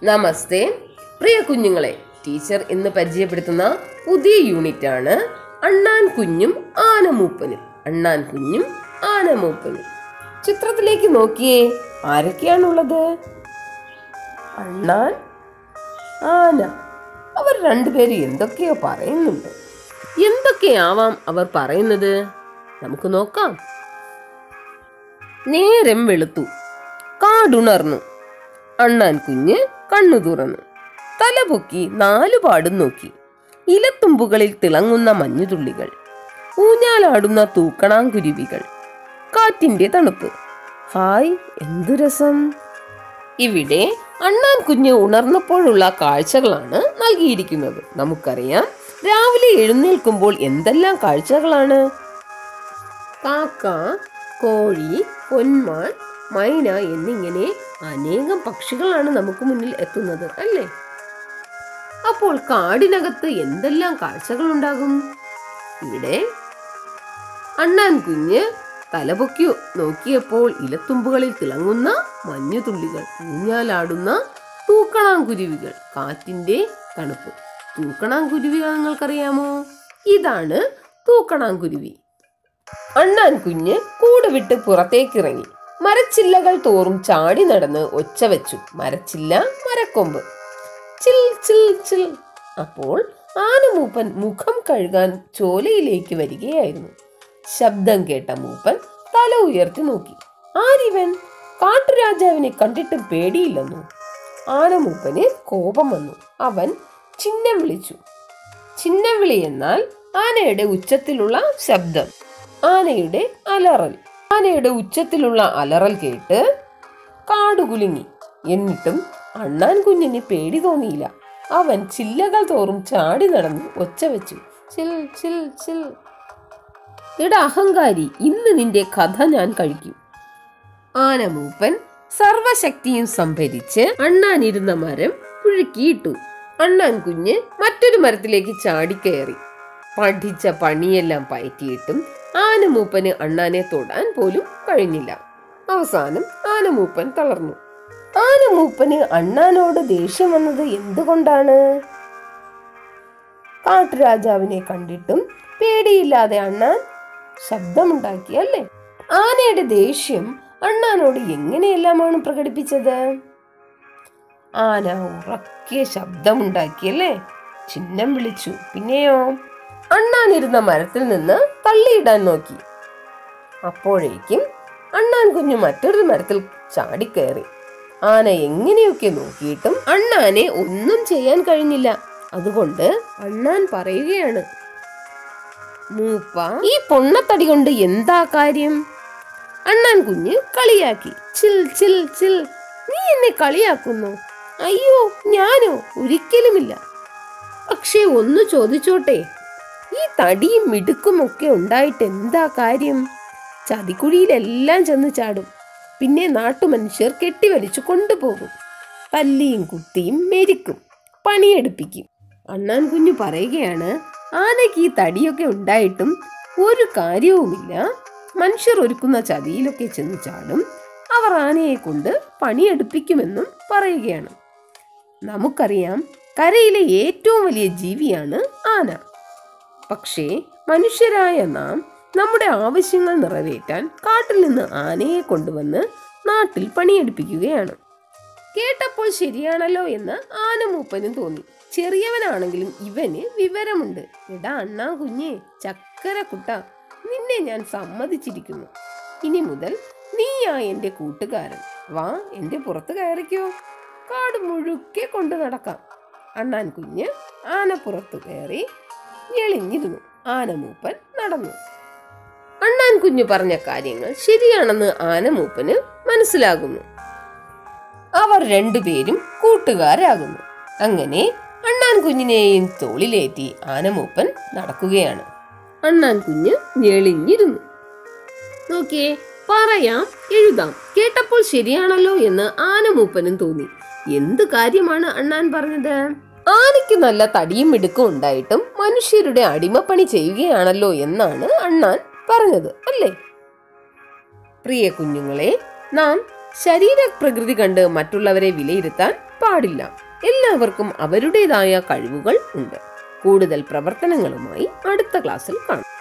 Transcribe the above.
നമസ്തേ പ്രിയ കുഞ്ഞുങ്ങളെ ടീച്ചർ ഇന്ന് പരിചയപ്പെടുത്തുന്ന പുതിയ യൂണിറ്റ് ആണ് അണ്ണാൻ കുഞ്ഞും ആനമൂപ്പനും അണ്ണാൻ കുഞ്ഞും ആനമൂപ്പനും ചിത്രത്തിലേക്ക് നോക്കിയേ ആരൊക്കെയാണുള്ളത് അണ്ണാൻ ആന അവർ രണ്ടുപേരും എന്തൊക്കെയോ പറയുന്നുണ്ട് എന്തൊക്കെയാവാം അവർ പറയുന്നത് നമുക്ക് നോക്കാം നേരം വെളുത്തു കാടുണർന്നു അണ്ണാൻ കുഞ്ഞ് കണ്ണു തുറന്നു തല പൊക്കി നാലുപാടും നോക്കി ഇലത്തുമ്പുകളിൽ തിളങ്ങുന്ന മഞ്ഞുതുള്ളികൾ ഊഞ്ഞാലാടുന്ന തൂക്കണാങ്കുരുവികൾ കാറ്റിന്റെ തണുപ്പ് ഹായ് എന്തു രസം ഇവിടെ അണ്ണാൻ കുഞ്ഞ് ഉണർന്നപ്പോഴുള്ള കാഴ്ചകളാണ് നൽകിയിരിക്കുന്നത് നമുക്കറിയാം രാവിലെ എഴുന്നേൽക്കുമ്പോൾ എന്തെല്ലാം കാഴ്ചകളാണ് കാക്ക കോഴി പൊന്മാൻ മൈന എന്നിങ്ങനെ അനേകം പക്ഷികളാണ് നമുക്ക് മുന്നിൽ എത്തുന്നത് അല്ലേ അപ്പോൾ കാടിനകത്ത് എന്തെല്ലാം കാഴ്ചകൾ ഉണ്ടാകും ഇവിടെ അണ്ണാൻ കുഞ്ഞ് തലപൊക്കി നോക്കിയപ്പോൾ ഇലത്തുമ്പുകളിൽ തിളങ്ങുന്ന മഞ്ഞുതുള്ളികൾ ഊഞ്ഞാലാടുന്ന തൂക്കണാങ്കുരുവികൾ കാറ്റിന്റെ തണുപ്പ് തൂക്കണാങ്കുരുവികൾ നിങ്ങൾക്കറിയാമോ ഇതാണ് തൂക്കണാങ്കുരുവി അണ്ണാൻ കുഞ്ഞ് കൂട് വിട്ട് പുറത്തേക്കിറങ്ങി മരച്ചില്ലകൾ തോറും ചാടി നടന്ന് ഒച്ച വെച്ചു മരച്ചില്ല മരക്കൊമ്പ് ചിൽ ചിൽ ചിൽ അപ്പോൾ ആനമൂപ്പൻ മുഖം കഴുകാൻ ചോലയിലേക്ക് വരികയായിരുന്നു ശബ്ദം കേട്ട മൂപ്പൻ തല ഉയർത്തി നോക്കി ആരിവൻ കാട്ടുരാജാവിനെ കണ്ടിട്ടും പേടിയില്ലെന്നു ആനമൂപ്പന് കോപം വന്നു അവൻ ചിഹ്നം വിളിച്ചു ചിഹ്നം വിളി എന്നാൽ ആനയുടെ ഉച്ചത്തിലുള്ള ശബ്ദം ആനയുടെ അലറൽ ആനയുടെ ഉച്ചത്തിലുള്ള അലറൽ കേട്ട് കാടുകുലുങ്ങി എന്നിട്ടും അണ്ണാൻ കുഞ്ഞിന് പേടി തോന്നിയില്ല അവൻ ചില്ലകൾ തോറും ചാടി നടന്ന് ഒച്ച വെച്ചു ചിൽ ചിൽ ചിൽ ഇട അഹങ്കാരി ഇന്ന് നിന്റെ കഥ ഞാൻ കഴിക്കും ആനമൂപ്പൻ സർവശക്തിയും സംഭരിച്ച് അണ്ണാനിരുന്ന മരം പുഴുക്കിയിട്ടു അണ്ണാൻ കുഞ്ഞ് മറ്റൊരു മരത്തിലേക്ക് ചാടിക്കയറി പഠിച്ച പണിയെല്ലാം പയറ്റിയിട്ടും ആനമൂപ്പന് അണ്ണാനെ തൊടാൻ പോലും കഴിഞ്ഞില്ല അവസാനം ആനമൂപ്പൻ തളർന്നു ആനമൂപ്പന് അണ്ണാനോട് ദേഷ്യം വന്നത് എന്തുകൊണ്ടാണ് കാട്ടുരാജാവിനെ കണ്ടിട്ടും പേടിയില്ലാതെ അണ്ണാൻ ശബ്ദമുണ്ടാക്കി അല്ലേ ആനയുടെ ദേഷ്യം അണ്ണാനോട് എങ്ങനെയെല്ലാമാണ് പ്രകടിപ്പിച്ചത് ആന ഉറക്കിയ ശബ്ദമുണ്ടാക്കിയല്ലേ ചിഹ്നം വിളിച്ചു പിന്നെയോ അണ്ണാനിരുന്ന മരത്തിൽ നിന്ന് തള്ളിയിടാൻ നോക്കി അപ്പോഴേക്കും അണ്ണാൻ കുഞ്ഞു മറ്റൊരു മരത്തിൽ ചാടിക്കയറി ആന എങ്ങനെയൊക്കെ നോക്കിയിട്ടും അണ്ണാനെ ഒന്നും ചെയ്യാൻ കഴിഞ്ഞില്ല അതുകൊണ്ട് അണ്ണാൻ പറയുകയാണ് മൂപ്പ ഈ പൊണ്ണത്തടി കൊണ്ട് എന്താ കാര്യം അണ്ണാൻ കുഞ്ഞ് കളിയാക്കി ചിൽ ചിൽ ചിൽ നീ എന്നെ കളിയാക്കുന്നു അയ്യോ ഞാനോ ഒരിക്കലുമില്ല പക്ഷേ ഒന്ന് ചോദിച്ചോട്ടെ ഈ തടിയും മിടുക്കും ഒക്കെ ഉണ്ടായിട്ട് എന്താ കാര്യം ചതിക്കുഴിയിലെല്ലാം ചെന്ന് ചാടും പിന്നെ നാട്ടുമനുഷ്യർ കെട്ടിവലിച്ചു കൊണ്ടുപോകും തല്ലിയും കുത്തിയും മെരിക്കും പണിയെടുപ്പിക്കും അണ്ണാൻ കുഞ്ഞു പറയുകയാണ് ആനയ്ക്ക് ഈ തടിയൊക്കെ ഉണ്ടായിട്ടും ഒരു കാര്യവുമില്ല മനുഷ്യർ ഒരുക്കുന്ന ചതിയിലൊക്കെ ചെന്ന് ചാടും അവർ ആനയെ കൊണ്ട് പണിയെടുപ്പിക്കുമെന്നും പറയുകയാണ് നമുക്കറിയാം കരയിലെ ഏറ്റവും വലിയ ജീവിയാണ് ആന പക്ഷേ മനുഷ്യരായ നാം നമ്മുടെ ആവശ്യങ്ങൾ നിറവേറ്റാൻ കാട്ടിൽ നിന്ന് ആനയെ കൊണ്ടുവന്ന് നാട്ടിൽ പണിയെടുപ്പിക്കുകയാണ് കേട്ടപ്പോൾ ശരിയാണല്ലോ എന്ന് ആനമൂപ്പനും തോന്നി ചെറിയവനാണെങ്കിലും ഇവന് വിവരമുണ്ട് എടാ അണ്ണാ കുഞ്ഞേ ചക്കര കുട്ട നിന്നെ ഞാൻ സമ്മതിച്ചിരിക്കുന്നു ഇനി മുതൽ നീയാ എന്റെ കൂട്ടുകാരൻ വാ എന്റെ പുറത്ത് കയറിക്കോ കാട് മുഴുക്കെ കൊണ്ടു നടക്കാം അണ്ണാൻ കുഞ്ഞ് ആനപ്പുറത്ത് കയറി ഞെളിഞ്ഞിരുന്നു ആനമൂപ്പൻ നടന്നു അണ്ണാൻ കുഞ്ഞു പറഞ്ഞ കാര്യങ്ങൾ ശരിയാണെന്ന് ആനമൂപ്പന് മനസ്സിലാകുന്നു അവർ രണ്ടുപേരും കൂട്ടുകാരാകുന്നു അങ്ങനെ അണ്ണാൻ കുഞ്ഞിനെയും തോളിലേറ്റി ആനമൂപ്പൻ നടക്കുകയാണ് അണ്ണാൻ കുഞ്ഞ് ഞെളിഞ്ഞിരുന്നു നോക്കിയേ പറയാം എഴുതാം കേട്ടപ്പോൾ ശരിയാണല്ലോ എന്ന് ആനമൂപ്പനും തോന്നി എന്ത് കാര്യമാണ് അണ്ണാൻ പറഞ്ഞത് ആനയ്ക്ക് നല്ല തടിയും മിടുക്കും ഉണ്ടായിട്ടും മനുഷ്യരുടെ അടിമപ്പണി ചെയ്യുകയാണല്ലോ എന്നാണ് അണ്ണാൻ പറഞ്ഞത് അല്ലേ പ്രിയ കുഞ്ഞുങ്ങളെ നാം ശരീര പ്രകൃതി കണ്ട് മറ്റുള്ളവരെ വിലയിരുത്താൻ പാടില്ല പാടില്ല എല്ലാവർക്കും അവരുടേതായ കഴിവുകൾ ഉണ്ട് കൂടുതൽ പ്രവർത്തനങ്ങളുമായി അടുത്ത ക്ലാസ്സിൽ കാണാം